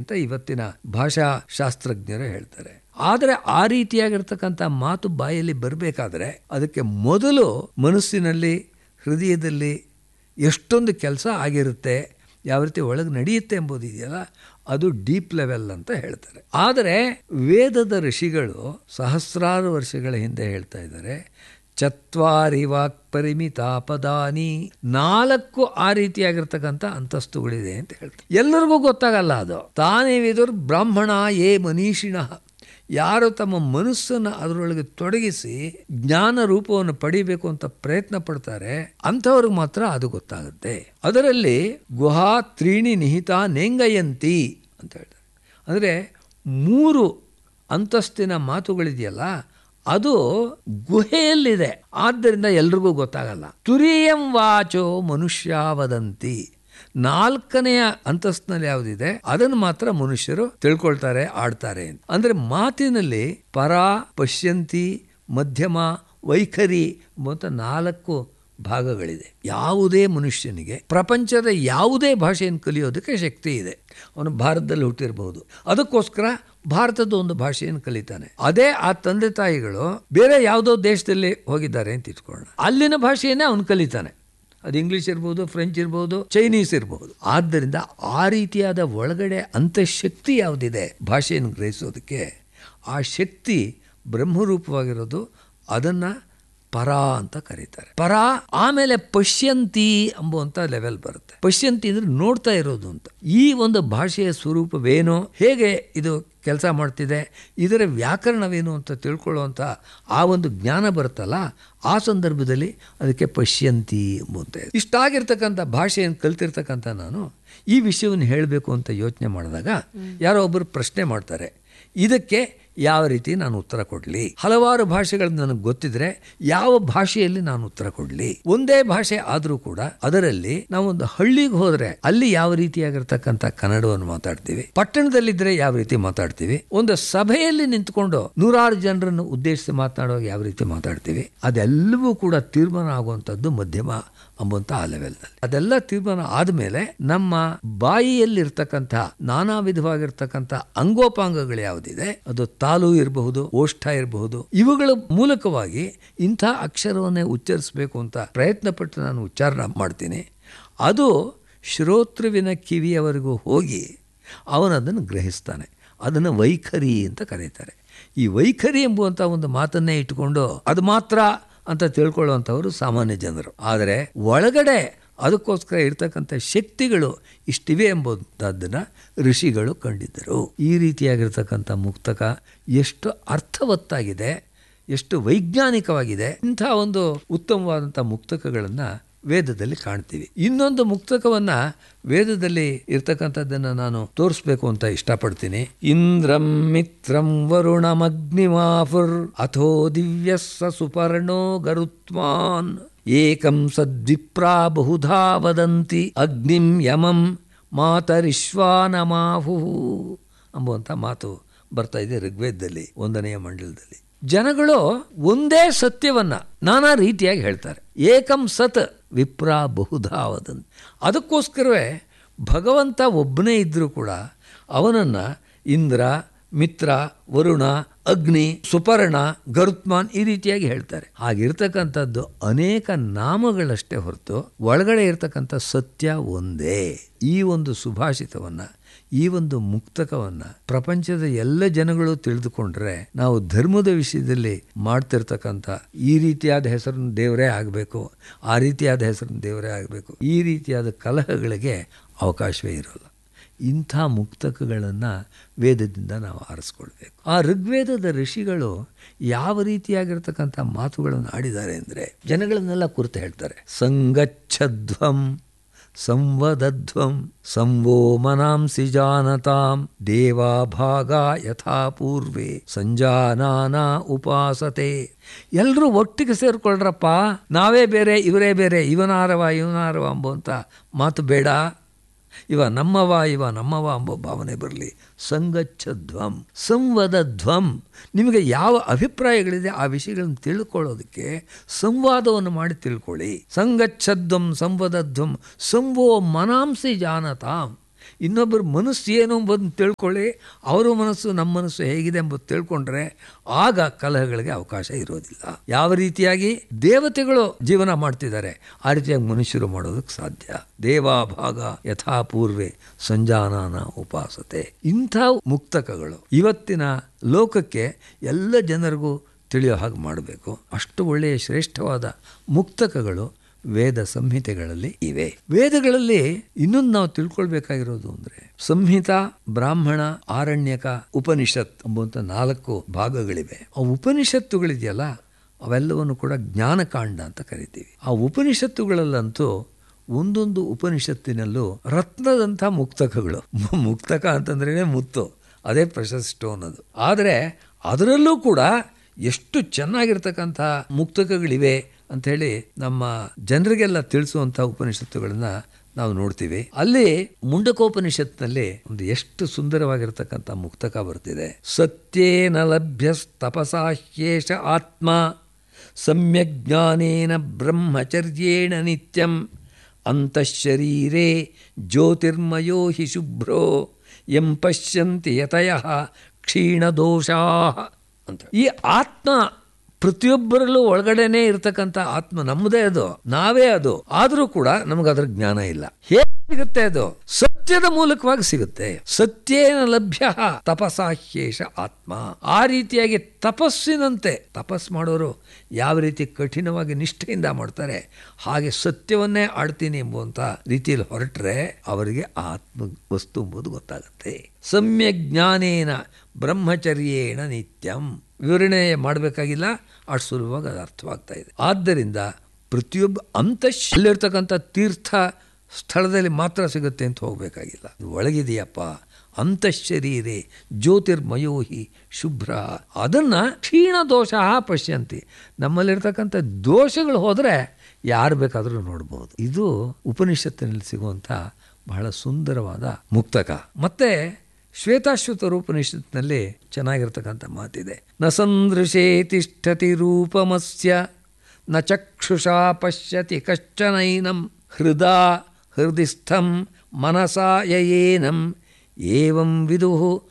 ಅಂತ ಇವತ್ತಿನ ಭಾಷಾ ಶಾಸ್ತ್ರಜ್ಞರು ಹೇಳ್ತಾರೆ ಆದರೆ ಆ ರೀತಿಯಾಗಿರ್ತಕ್ಕಂಥ ಮಾತು ಬಾಯಲ್ಲಿ ಬರಬೇಕಾದ್ರೆ ಅದಕ್ಕೆ ಮೊದಲು ಮನಸ್ಸಿನಲ್ಲಿ ಹೃದಯದಲ್ಲಿ ಎಷ್ಟೊಂದು ಕೆಲಸ ಆಗಿರುತ್ತೆ ಯಾವ ರೀತಿ ಒಳಗೆ ನಡೆಯುತ್ತೆ ಎಂಬುದು ಇದೆಯಲ್ಲ ಅದು ಡೀಪ್ ಲೆವೆಲ್ ಅಂತ ಹೇಳ್ತಾರೆ ಆದರೆ ವೇದದ ಋಷಿಗಳು ಸಹಸ್ರಾರು ವರ್ಷಗಳ ಹಿಂದೆ ಹೇಳ್ತಾ ಇದ್ದಾರೆ ಚತ್ವಾರಿ ವಾಕ್ ಪರಿಮಿತ ಪದಾನಿ ನಾಲ್ಕು ಆ ರೀತಿಯಾಗಿರ್ತಕ್ಕಂಥ ಅಂತಸ್ತುಗಳಿದೆ ಅಂತ ಹೇಳ್ತಾರೆ ಎಲ್ಲರಿಗೂ ಗೊತ್ತಾಗಲ್ಲ ಅದು ತಾನೇ ವಿದುರ್ ಬ್ರಾಹ್ಮಣ ಏ ಮನೀಷಿಣ ಯಾರು ತಮ್ಮ ಮನಸ್ಸನ್ನು ಅದರೊಳಗೆ ತೊಡಗಿಸಿ ಜ್ಞಾನ ರೂಪವನ್ನು ಪಡಿಬೇಕು ಅಂತ ಪ್ರಯತ್ನ ಪಡ್ತಾರೆ ಅಂಥವ್ರಿಗೆ ಮಾತ್ರ ಅದು ಗೊತ್ತಾಗುತ್ತೆ ಅದರಲ್ಲಿ ಗುಹಾ ತ್ರೀಣಿ ನಿಹಿತ ನೇಂಗಯಂತಿ ಅಂತ ಹೇಳ್ತಾರೆ ಅಂದರೆ ಮೂರು ಅಂತಸ್ತಿನ ಮಾತುಗಳಿದೆಯಲ್ಲ ಅದು ಗುಹೆಯಲ್ಲಿದೆ ಆದ್ದರಿಂದ ಎಲ್ರಿಗೂ ಗೊತ್ತಾಗಲ್ಲ ತುರಿಯಂ ವಾಚೋ ಮನುಷ್ಯ ವದಂತಿ ನಾಲ್ಕನೆಯ ಅಂತಸ್ತಿನಲ್ಲಿ ಯಾವುದಿದೆ ಅದನ್ನು ಮಾತ್ರ ಮನುಷ್ಯರು ತಿಳ್ಕೊಳ್ತಾರೆ ಆಡ್ತಾರೆ ಅಂತ ಅಂದ್ರೆ ಮಾತಿನಲ್ಲಿ ಪರ ಪಶ್ಯಂತಿ ಮಧ್ಯಮ ವೈಖರಿ ಎಂಬಂತ ನಾಲ್ಕು ಭಾಗಗಳಿದೆ ಯಾವುದೇ ಮನುಷ್ಯನಿಗೆ ಪ್ರಪಂಚದ ಯಾವುದೇ ಭಾಷೆಯನ್ನು ಕಲಿಯೋದಕ್ಕೆ ಶಕ್ತಿ ಇದೆ ಅವನು ಭಾರತದಲ್ಲಿ ಹುಟ್ಟಿರಬಹುದು ಅದಕ್ಕೋಸ್ಕರ ಭಾರತದ ಒಂದು ಭಾಷೆಯನ್ನು ಕಲಿತಾನೆ ಅದೇ ಆ ತಂದೆ ತಾಯಿಗಳು ಬೇರೆ ಯಾವುದೋ ದೇಶದಲ್ಲಿ ಹೋಗಿದ್ದಾರೆ ಅಂತ ಇಟ್ಕೊಳ್ಳೋಣ ಅಲ್ಲಿನ ಭಾಷೆಯನ್ನೇ ಅವನು ಕಲಿತಾನೆ ಅದು ಇಂಗ್ಲಿಷ್ ಇರ್ಬೋದು ಫ್ರೆಂಚ್ ಇರ್ಬೋದು ಚೈನೀಸ್ ಇರ್ಬೋದು ಆದ್ದರಿಂದ ಆ ರೀತಿಯಾದ ಒಳಗಡೆ ಅಂತಃಶಕ್ತಿ ಯಾವುದಿದೆ ಭಾಷೆಯನ್ನು ಗ್ರಹಿಸೋದಕ್ಕೆ ಆ ಶಕ್ತಿ ಬ್ರಹ್ಮರೂಪವಾಗಿರೋದು ಅದನ್ನು ಪರ ಅಂತ ಕರೀತಾರೆ ಪರ ಆಮೇಲೆ ಪಶ್ಯಂತಿ ಎಂಬುವಂಥ ಲೆವೆಲ್ ಬರುತ್ತೆ ಪಶ್ಯಂತಿ ಅಂದ್ರೆ ನೋಡ್ತಾ ಇರೋದು ಅಂತ ಈ ಒಂದು ಭಾಷೆಯ ಸ್ವರೂಪವೇನು ಹೇಗೆ ಇದು ಕೆಲಸ ಮಾಡ್ತಿದೆ ಇದರ ವ್ಯಾಕರಣವೇನು ಅಂತ ತಿಳ್ಕೊಳ್ಳುವಂಥ ಆ ಒಂದು ಜ್ಞಾನ ಬರುತ್ತಲ್ಲ ಆ ಸಂದರ್ಭದಲ್ಲಿ ಅದಕ್ಕೆ ಪಶ್ಯಂತಿ ಎಂಬುವಂತೆ ಇಷ್ಟಾಗಿರ್ತಕ್ಕಂಥ ಭಾಷೆಯನ್ನು ಕಲ್ತಿರ್ತಕ್ಕಂಥ ನಾನು ಈ ವಿಷಯವನ್ನು ಹೇಳಬೇಕು ಅಂತ ಯೋಚನೆ ಮಾಡಿದಾಗ ಯಾರೋ ಒಬ್ಬರು ಪ್ರಶ್ನೆ ಮಾಡ್ತಾರೆ ಇದಕ್ಕೆ ಯಾವ ರೀತಿ ನಾನು ಉತ್ತರ ಕೊಡಲಿ ಹಲವಾರು ಭಾಷೆಗಳು ನನಗೆ ಗೊತ್ತಿದ್ರೆ ಯಾವ ಭಾಷೆಯಲ್ಲಿ ನಾನು ಉತ್ತರ ಕೊಡಲಿ ಒಂದೇ ಭಾಷೆ ಆದರೂ ಕೂಡ ಅದರಲ್ಲಿ ನಾವು ಒಂದು ಹಳ್ಳಿಗೆ ಹೋದ್ರೆ ಅಲ್ಲಿ ಯಾವ ರೀತಿಯಾಗಿರ್ತಕ್ಕಂಥ ಕನ್ನಡವನ್ನು ಮಾತಾಡ್ತೀವಿ ಪಟ್ಟಣದಲ್ಲಿದ್ರೆ ಯಾವ ರೀತಿ ಮಾತಾಡ್ತೀವಿ ಒಂದು ಸಭೆಯಲ್ಲಿ ನಿಂತ್ಕೊಂಡು ನೂರಾರು ಜನರನ್ನು ಉದ್ದೇಶಿಸಿ ಮಾತನಾಡುವಾಗ ಯಾವ ರೀತಿ ಮಾತಾಡ್ತೀವಿ ಅದೆಲ್ಲವೂ ಕೂಡ ತೀರ್ಮಾನ ಆಗುವಂಥದ್ದು ಮಧ್ಯಮ ಅಂಬಂತ ಆ ಲೆವೆಲ್ನಲ್ಲಿ ಅದೆಲ್ಲ ತೀರ್ಮಾನ ಆದಮೇಲೆ ನಮ್ಮ ಬಾಯಿಯಲ್ಲಿರ್ತಕ್ಕಂಥ ನಾನಾ ವಿಧವಾಗಿರ್ತಕ್ಕಂಥ ಅಂಗೋಪಾಂಗಗಳು ಯಾವುದಿದೆ ಅದು ತಾಲು ಇರಬಹುದು ಓಷ್ಠ ಇರಬಹುದು ಇವುಗಳ ಮೂಲಕವಾಗಿ ಇಂಥ ಅಕ್ಷರವನ್ನೇ ಉಚ್ಚರಿಸಬೇಕು ಅಂತ ಪ್ರಯತ್ನ ಪಟ್ಟು ನಾನು ಉಚ್ಚಾರ ಮಾಡ್ತೀನಿ ಅದು ಶ್ರೋತೃವಿನ ಕಿವಿಯವರೆಗೂ ಹೋಗಿ ಅವನದನ್ನು ಗ್ರಹಿಸ್ತಾನೆ ಅದನ್ನು ವೈಖರಿ ಅಂತ ಕರೀತಾರೆ ಈ ವೈಖರಿ ಎಂಬುವಂಥ ಒಂದು ಮಾತನ್ನೇ ಇಟ್ಟುಕೊಂಡು ಅದು ಮಾತ್ರ ಅಂತ ತಿಳ್ಕೊಳ್ಳುವಂಥವರು ಸಾಮಾನ್ಯ ಜನರು ಆದರೆ ಒಳಗಡೆ ಅದಕ್ಕೋಸ್ಕರ ಇರ್ತಕ್ಕಂಥ ಶಕ್ತಿಗಳು ಇಷ್ಟಿವೆ ಎಂಬುದನ್ನು ಋಷಿಗಳು ಕಂಡಿದ್ದರು ಈ ರೀತಿಯಾಗಿರ್ತಕ್ಕಂಥ ಮುಕ್ತಕ ಎಷ್ಟು ಅರ್ಥವತ್ತಾಗಿದೆ ಎಷ್ಟು ವೈಜ್ಞಾನಿಕವಾಗಿದೆ ಇಂಥ ಒಂದು ಉತ್ತಮವಾದಂಥ ಮುಕ್ತಕಗಳನ್ನು ವೇದದಲ್ಲಿ ಕಾಣ್ತೀವಿ ಇನ್ನೊಂದು ಮುಕ್ತಕವನ್ನ ವೇದದಲ್ಲಿ ಇರ್ತಕ್ಕಂಥದ್ದನ್ನು ನಾನು ತೋರಿಸ್ಬೇಕು ಅಂತ ಇಷ್ಟಪಡ್ತೀನಿ ಇಂದ್ರಂ ಮಿತ್ರಂ ವರುಣಮಗ್ನಿಮಾಫುರ್ ಅಥೋ ದಿವ್ಯಸ್ಸ ಸುಪರ್ಣೋ ಗರುತ್ಮಾನ್ ಏಕಂ ಸದ್ವಿಪ್ರಾ ಬಹುಧಾ ವದಂತಿ ಅಗ್ನಿಂ ಯಮಂ ಮಾತರಿಶ್ವಾನಮಾಹು ಎಂಬುವಂಥ ಮಾತು ಬರ್ತಾ ಇದೆ ಋಗ್ವೇದದಲ್ಲಿ ಒಂದನೆಯ ಮಂಡಲದಲ್ಲಿ ಜನಗಳು ಒಂದೇ ಸತ್ಯವನ್ನ ನಾನಾ ರೀತಿಯಾಗಿ ಹೇಳ್ತಾರೆ ಏಕಂ ಸತ್ ವಿಪ್ರ ಬಹುಧಾ ವದಂತಿ ಅದಕ್ಕೋಸ್ಕರವೇ ಭಗವಂತ ಒಬ್ಬನೇ ಇದ್ದರೂ ಕೂಡ ಅವನನ್ನು ಇಂದ್ರ ಮಿತ್ರ ವರುಣ ಅಗ್ನಿ ಸುಪರ್ಣ ಗರುತ್ಮಾನ್ ಈ ರೀತಿಯಾಗಿ ಹೇಳ್ತಾರೆ ಹಾಗಿರ್ತಕ್ಕಂಥದ್ದು ಅನೇಕ ನಾಮಗಳಷ್ಟೇ ಹೊರತು ಒಳಗಡೆ ಇರ್ತಕ್ಕಂಥ ಸತ್ಯ ಒಂದೇ ಈ ಒಂದು ಸುಭಾಷಿತವನ್ನ ಈ ಒಂದು ಮುಕ್ತಕವನ್ನ ಪ್ರಪಂಚದ ಎಲ್ಲ ಜನಗಳು ತಿಳಿದುಕೊಂಡ್ರೆ ನಾವು ಧರ್ಮದ ವಿಷಯದಲ್ಲಿ ಮಾಡ್ತಿರ್ತಕ್ಕಂಥ ಈ ರೀತಿಯಾದ ಹೆಸರನ್ನು ದೇವರೇ ಆಗಬೇಕು ಆ ರೀತಿಯಾದ ಹೆಸರನ್ನು ದೇವರೇ ಆಗಬೇಕು ಈ ರೀತಿಯಾದ ಕಲಹಗಳಿಗೆ ಅವಕಾಶವೇ ಇರೋಲ್ಲ ಇಂಥ ಮುಕ್ತಕಗಳನ್ನು ವೇದದಿಂದ ನಾವು ಆರಿಸ್ಕೊಳ್ಬೇಕು ಆ ಋಗ್ವೇದದ ಋಷಿಗಳು ಯಾವ ರೀತಿಯಾಗಿರ್ತಕ್ಕಂಥ ಮಾತುಗಳನ್ನು ಆಡಿದ್ದಾರೆ ಅಂದರೆ ಜನಗಳನ್ನೆಲ್ಲ ಕುರಿತು ಹೇಳ್ತಾರೆ ಸಂಗಚ್ಛಧ್ವಂ ಸಂವದಧ್ವಂ ಸಂವೋ ಮನಾಂಸಿ ಜಾನತಾಂ ದೇವಾಭಾಗ ಯಥಾ ಪೂರ್ವೆ ಸಂಜಾನಾನ ಉಪಾಸತೆ ಎಲ್ಲರೂ ಒಟ್ಟಿಗೆ ಸೇರ್ಕೊಳ್ರಪ್ಪ ನಾವೇ ಬೇರೆ ಇವರೇ ಬೇರೆ ಇವನಾರವ ಇವನಾರವ ಅಂಬುವಂಥ ಮಾತು ಬೇಡ ಇವ ನಮ್ಮವ ಇವ ನಮ್ಮವ ಎಂಬ ಭಾವನೆ ಬರಲಿ ಸಂಗಚ್ಛಧ್ವಂ ಸಂವದ ಧ್ವಂ ನಿಮಗೆ ಯಾವ ಅಭಿಪ್ರಾಯಗಳಿದೆ ಆ ವಿಷಯಗಳನ್ನು ತಿಳ್ಕೊಳ್ಳೋದಕ್ಕೆ ಸಂವಾದವನ್ನು ಮಾಡಿ ತಿಳ್ಕೊಳ್ಳಿ ಸಂಗಚ್ಛಧ್ವಂ ಸಂವದಧ್ವಂ ಸಂವೋ ಮನಾಂಸಿ ಜಾನತಾಂ ಇನ್ನೊಬ್ಬರ ಮನಸ್ಸು ಏನು ಎಂಬುದನ್ನು ತಿಳ್ಕೊಳ್ಳಿ ಅವರ ಮನಸ್ಸು ನಮ್ಮ ಮನಸ್ಸು ಹೇಗಿದೆ ಎಂಬುದು ತಿಳ್ಕೊಂಡ್ರೆ ಆಗ ಕಲಹಗಳಿಗೆ ಅವಕಾಶ ಇರೋದಿಲ್ಲ ಯಾವ ರೀತಿಯಾಗಿ ದೇವತೆಗಳು ಜೀವನ ಮಾಡ್ತಿದ್ದಾರೆ ಆ ರೀತಿಯಾಗಿ ಮನುಷ್ಯರು ಮಾಡೋದಕ್ಕೆ ಸಾಧ್ಯ ದೇವಾಭಾಗ ಯಥಾಪೂರ್ವೆ ಸಂಜಾನಾನ ಉಪಾಸತೆ ಇಂಥ ಮುಕ್ತಕಗಳು ಇವತ್ತಿನ ಲೋಕಕ್ಕೆ ಎಲ್ಲ ಜನರಿಗೂ ತಿಳಿಯೋ ಹಾಗೆ ಮಾಡಬೇಕು ಅಷ್ಟು ಒಳ್ಳೆಯ ಶ್ರೇಷ್ಠವಾದ ಮುಕ್ತಕಗಳು ವೇದ ಸಂಹಿತೆಗಳಲ್ಲಿ ಇವೆ ವೇದಗಳಲ್ಲಿ ಇನ್ನೊಂದು ನಾವು ತಿಳ್ಕೊಳ್ಬೇಕಾಗಿರೋದು ಅಂದ್ರೆ ಸಂಹಿತ ಬ್ರಾಹ್ಮಣ ಆರಣ್ಯಕ ಉಪನಿಷತ್ ಎಂಬುವಂತ ನಾಲ್ಕು ಭಾಗಗಳಿವೆ ಆ ಉಪನಿಷತ್ತುಗಳಿದೆಯಲ್ಲ ಅವೆಲ್ಲವನ್ನು ಕೂಡ ಜ್ಞಾನಕಾಂಡ ಅಂತ ಕರಿತೀವಿ ಆ ಉಪನಿಷತ್ತುಗಳಲ್ಲಂತೂ ಒಂದೊಂದು ಉಪನಿಷತ್ತಿನಲ್ಲೂ ರತ್ನದಂಥ ಮುಕ್ತಕಗಳು ಮುಕ್ತಕ ಅಂತಂದ್ರೇ ಮುತ್ತು ಅದೇ ಪ್ರಶಸ್ತಿ ಸ್ಟೋನ್ ಅದು ಆದರೆ ಅದರಲ್ಲೂ ಕೂಡ ಎಷ್ಟು ಚೆನ್ನಾಗಿರ್ತಕ್ಕಂಥ ಮುಕ್ತಕಗಳಿವೆ ಅಂಥೇಳಿ ನಮ್ಮ ಜನರಿಗೆಲ್ಲ ತಿಳಿಸುವಂಥ ಉಪನಿಷತ್ತುಗಳನ್ನ ನಾವು ನೋಡ್ತೀವಿ ಅಲ್ಲಿ ಮುಂಡಕೋಪನಿಷತ್ನಲ್ಲಿ ಒಂದು ಎಷ್ಟು ಸುಂದರವಾಗಿರ್ತಕ್ಕಂಥ ಮುಕ್ತಕ ಬರ್ತಿದೆ ಸತ್ಯೇನ ಲಭ್ಯ ತಪಸಾಹ್ಯೇಷ ಆತ್ಮ ಸಮ್ಯಕ್ ಜ್ಞಾನೇನ ಬ್ರಹ್ಮಚರ್ಯೇಣ ನಿತ್ಯಂ ಅಂತಃಶರೀರೇ ಜ್ಯೋತಿರ್ಮಯೋ ಹಿ ಶುಭ್ರೋ ಎಂ ಪಶ್ಯಂತಿ ಯತಯ ಕ್ಷೀಣದೋಷಾ ಅಂತ ಈ ಆತ್ಮ ಪ್ರತಿಯೊಬ್ಬರಲ್ಲೂ ಒಳಗಡೆನೆ ಇರತಕ್ಕಂಥ ಆತ್ಮ ನಮ್ಮದೇ ಅದು ನಾವೇ ಅದು ಆದರೂ ಕೂಡ ನಮಗೆ ಅದರ ಜ್ಞಾನ ಇಲ್ಲ ಹೇಗೆ ಸಿಗುತ್ತೆ ಅದು ಸತ್ಯದ ಮೂಲಕವಾಗಿ ಸಿಗುತ್ತೆ ಸತ್ಯೇನ ಲಭ್ಯ ತಪಸಾಹ್ಯೇಷ ಆತ್ಮ ಆ ರೀತಿಯಾಗಿ ತಪಸ್ಸಿನಂತೆ ತಪಸ್ ಮಾಡೋರು ಯಾವ ರೀತಿ ಕಠಿಣವಾಗಿ ನಿಷ್ಠೆಯಿಂದ ಮಾಡ್ತಾರೆ ಹಾಗೆ ಸತ್ಯವನ್ನೇ ಆಡ್ತೀನಿ ಎಂಬುವಂತ ರೀತಿಯಲ್ಲಿ ಹೊರಟ್ರೆ ಅವರಿಗೆ ಆತ್ಮ ವಸ್ತು ಎಂಬುದು ಗೊತ್ತಾಗುತ್ತೆ ಸಮ್ಯ ಜ್ಞಾನೇನ ಬ್ರಹ್ಮಚರ್ಯೇಣ ನಿತ್ಯಂ ವಿವರಣೆ ಮಾಡಬೇಕಾಗಿಲ್ಲ ಅಷ್ಟು ಸುಲಭವಾಗಿ ಅದು ಅರ್ಥವಾಗ್ತಾ ಇದೆ ಆದ್ದರಿಂದ ಪ್ರತಿಯೊಬ್ಬ ಅಂತಲ್ಲಿರ್ತಕ್ಕಂಥ ತೀರ್ಥ ಸ್ಥಳದಲ್ಲಿ ಮಾತ್ರ ಸಿಗುತ್ತೆ ಅಂತ ಹೋಗಬೇಕಾಗಿಲ್ಲ ಒಳಗಿದೆಯಪ್ಪ ಅಂತಃಶರೀರೆ ಜ್ಯೋತಿರ್ಮಯೋಹಿ ಶುಭ್ರ ಅದನ್ನು ಕ್ಷೀಣ ದೋಷ ಪಶ್ಯಂತಿ ನಮ್ಮಲ್ಲಿರ್ತಕ್ಕಂಥ ದೋಷಗಳು ಹೋದರೆ ಯಾರು ಬೇಕಾದರೂ ನೋಡ್ಬೋದು ಇದು ಉಪನಿಷತ್ತಿನಲ್ಲಿ ಸಿಗುವಂಥ ಬಹಳ ಸುಂದರವಾದ ಮುಕ್ತಕ ಮತ್ತೆ ಶ್ವೇತಾಶ್ವತ ರೂಪನಿಷತ್ನಲ್ಲಿ ಚೆನ್ನಾಗಿರ್ತಕ್ಕಂಥ ಮಾತಿದೆ ನ ಸಂದೃಶೇ ತಿಷ್ಠತಿ ರೂಪಮಸ್ಯ ನ ಚಕ್ಷುಷಾ ಪಶ್ಯತಿ ಕಶ್ಚನೈನಂ ಹೃದಾ ಹೃದಿಸ್ಥಂ ಮನಸಾ ಯಯೇನಂ ಏವಂ ವಿದು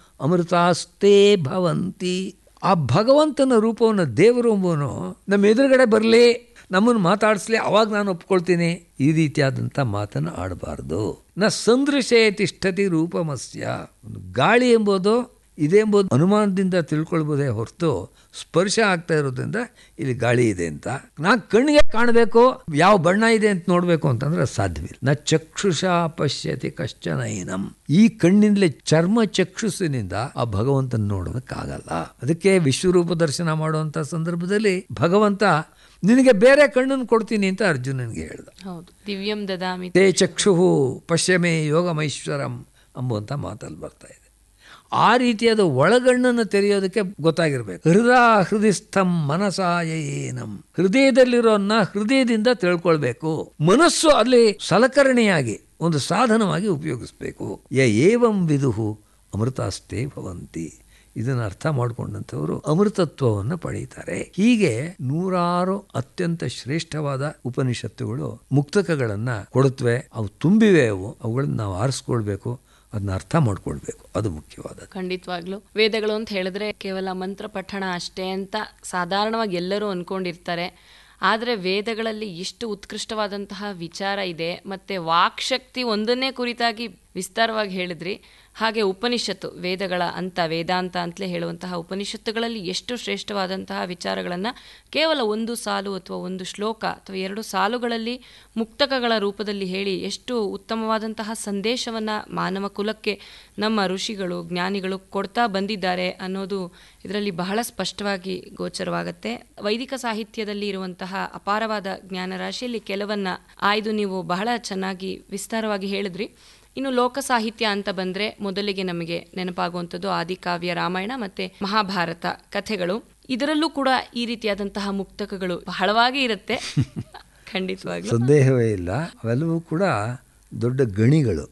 ಅಮೃತಾಸ್ತೆ ಭವಂತಿ ಆ ಭಗವಂತನ ರೂಪವನ್ನು ದೇವರು ಎಂಬುವನು ನಮ್ಮ ಎದುರುಗಡೆ ಬರಲಿ ನಮ್ಮನ್ನು ಮಾತಾಡಿಸ್ಲಿ ಅವಾಗ ನಾನು ಒಪ್ಕೊಳ್ತೀನಿ ಈ ರೀತಿಯಾದಂಥ ಮಾತನ್ನು ಆಡಬಾರ್ದು ನ ಸಂದೃಶೇ ತಿಷ್ಠತಿ ರೂಪಮಸ್ಯ ಗಾಳಿ ಎಂಬುದು ಇದೆ ಎಂಬುದು ಅನುಮಾನದಿಂದ ತಿಳ್ಕೊಳ್ಬೋದೇ ಹೊರತು ಸ್ಪರ್ಶ ಆಗ್ತಾ ಇರೋದ್ರಿಂದ ಇಲ್ಲಿ ಗಾಳಿ ಇದೆ ಅಂತ ನಾ ಕಣ್ಣಿಗೆ ಕಾಣಬೇಕು ಯಾವ ಬಣ್ಣ ಇದೆ ಅಂತ ನೋಡಬೇಕು ಅಂತಂದ್ರೆ ಸಾಧ್ಯವಿಲ್ಲ ನ ಚಕ್ಷುಷ ಪಶ್ಯತಿ ಕಶ್ಚನೈನಂ ಈ ಕಣ್ಣಿಂದಲೇ ಚರ್ಮ ಚಕ್ಷುಸಿನಿಂದ ಆ ಭಗವಂತನ ನೋಡೋದಕ್ಕಾಗಲ್ಲ ಅದಕ್ಕೆ ವಿಶ್ವರೂಪ ದರ್ಶನ ಮಾಡುವಂತ ಸಂದರ್ಭದಲ್ಲಿ ಭಗವಂತ ನಿನಗೆ ಬೇರೆ ಕಣ್ಣನ್ನು ಕೊಡ್ತೀನಿ ಅಂತ ಅರ್ಜುನನ್ಗೆ ಹೇಳ್ದ ಹೌದು ದಿವ್ಯಂ ದದಾಮಿ ತೇ ಚಕ್ಷು ಪಶ್ಯಮೇ ಯೋಗಮೈಶ್ವರಂ ಎಂಬುವಂಥ ಮಾತಲ್ಲಿ ಬರ್ತಾ ಇದೆ ಆ ರೀತಿಯಾದ ಒಳಗಣ್ಣನ್ನು ತೆರೆಯೋದಕ್ಕೆ ಗೊತ್ತಾಗಿರ್ಬೇಕು ಹೃದಯ ಹೃದಯಸ್ಥಂ ಮನಸಾಯ ಏನಂ ಹೃದಯದಲ್ಲಿರೋನ್ನ ಹೃದಯದಿಂದ ತಿಳ್ಕೊಳ್ಬೇಕು ಮನಸ್ಸು ಅಲ್ಲಿ ಸಲಕರಣೆಯಾಗಿ ಒಂದು ಸಾಧನವಾಗಿ ಉಪಯೋಗಿಸ್ಬೇಕು ಯ ಏವಂ ವಿದುಹು ಅಮೃತಾಸ್ತೆ ಭವಂತಿ ಇದನ್ನು ಅರ್ಥ ಮಾಡಿಕೊಂಡಂಥವರು ಅಮೃತತ್ವವನ್ನು ಪಡೀತಾರೆ ಹೀಗೆ ನೂರಾರು ಅತ್ಯಂತ ಶ್ರೇಷ್ಠವಾದ ಉಪನಿಷತ್ತುಗಳು ಮುಕ್ತಕಗಳನ್ನ ಕೊಡುತ್ತವೆ ಅವು ತುಂಬಿವೆ ಅವು ಅವುಗಳನ್ನ ನಾವು ಆರಿಸ್ಕೊಳ್ಬೇಕು ಅದನ್ನ ಅರ್ಥ ಮಾಡ್ಕೊಳ್ಬೇಕು ಅದು ಮುಖ್ಯವಾದ ಖಂಡಿತವಾಗ್ಲು ವೇದಗಳು ಅಂತ ಹೇಳಿದ್ರೆ ಕೇವಲ ಮಂತ್ರ ಪಠಣ ಅಷ್ಟೇ ಅಂತ ಸಾಧಾರಣವಾಗಿ ಎಲ್ಲರೂ ಅನ್ಕೊಂಡಿರ್ತಾರೆ ಆದರೆ ವೇದಗಳಲ್ಲಿ ಎಷ್ಟು ಉತ್ಕೃಷ್ಟವಾದಂತಹ ವಿಚಾರ ಇದೆ ಮತ್ತೆ ವಾಕ್ಶಕ್ತಿ ಒಂದನ್ನೇ ಕುರಿತಾಗಿ ವಿಸ್ತಾರವಾಗಿ ಹೇಳಿದ್ರಿ ಹಾಗೆ ಉಪನಿಷತ್ತು ವೇದಗಳ ಅಂತ ವೇದಾಂತ ಅಂತಲೇ ಹೇಳುವಂತಹ ಉಪನಿಷತ್ತುಗಳಲ್ಲಿ ಎಷ್ಟು ಶ್ರೇಷ್ಠವಾದಂತಹ ವಿಚಾರಗಳನ್ನು ಕೇವಲ ಒಂದು ಸಾಲು ಅಥವಾ ಒಂದು ಶ್ಲೋಕ ಅಥವಾ ಎರಡು ಸಾಲುಗಳಲ್ಲಿ ಮುಕ್ತಕಗಳ ರೂಪದಲ್ಲಿ ಹೇಳಿ ಎಷ್ಟು ಉತ್ತಮವಾದಂತಹ ಸಂದೇಶವನ್ನು ಮಾನವ ಕುಲಕ್ಕೆ ನಮ್ಮ ಋಷಿಗಳು ಜ್ಞಾನಿಗಳು ಕೊಡ್ತಾ ಬಂದಿದ್ದಾರೆ ಅನ್ನೋದು ಇದರಲ್ಲಿ ಬಹಳ ಸ್ಪಷ್ಟವಾಗಿ ಗೋಚರವಾಗುತ್ತೆ ವೈದಿಕ ಸಾಹಿತ್ಯದಲ್ಲಿ ಇರುವಂತಹ ಅಪಾರವಾದ ಜ್ಞಾನರಾಶಿಯಲ್ಲಿ ಕೆಲವನ್ನ ಆಯ್ದು ನೀವು ಬಹಳ ಚೆನ್ನಾಗಿ ವಿಸ್ತಾರವಾಗಿ ಹೇಳಿದ್ರಿ ಇನ್ನು ಲೋಕ ಸಾಹಿತ್ಯ ಅಂತ ಬಂದ್ರೆ ಮೊದಲಿಗೆ ನಮಗೆ ನೆನಪಾಗುವಂಥದ್ದು ಆದಿಕಾವ್ಯ ರಾಮಾಯಣ ಮತ್ತೆ ಮಹಾಭಾರತ ಕಥೆಗಳು ಇದರಲ್ಲೂ ಕೂಡ ಈ ರೀತಿಯಾದಂತಹ ಮುಕ್ತಕಗಳು ಬಹಳವಾಗಿ ಇರುತ್ತೆ ಖಂಡಿತವಾಗ್ಲೂ ಸಂದೇಹವೇ ಇಲ್ಲ ಅವೆಲ್ಲವೂ ಕೂಡ ದೊಡ್ಡ ಗಣಿಗಳು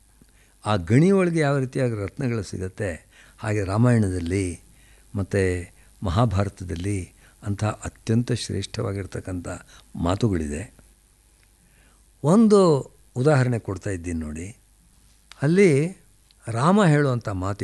ಆ ಗಣಿ ಒಳಗೆ ಯಾವ ರೀತಿಯಾಗಿ ರತ್ನಗಳು ಸಿಗುತ್ತೆ ಹಾಗೆ ರಾಮಾಯಣದಲ್ಲಿ ಮತ್ತು ಮಹಾಭಾರತದಲ್ಲಿ ಅಂಥ ಅತ್ಯಂತ ಶ್ರೇಷ್ಠವಾಗಿರ್ತಕ್ಕಂಥ ಮಾತುಗಳಿದೆ ಒಂದು ಉದಾಹರಣೆ ಕೊಡ್ತಾ ಇದ್ದೀನಿ ನೋಡಿ ಅಲ್ಲಿ ರಾಮ ಹೇಳುವಂಥ ಮಾತು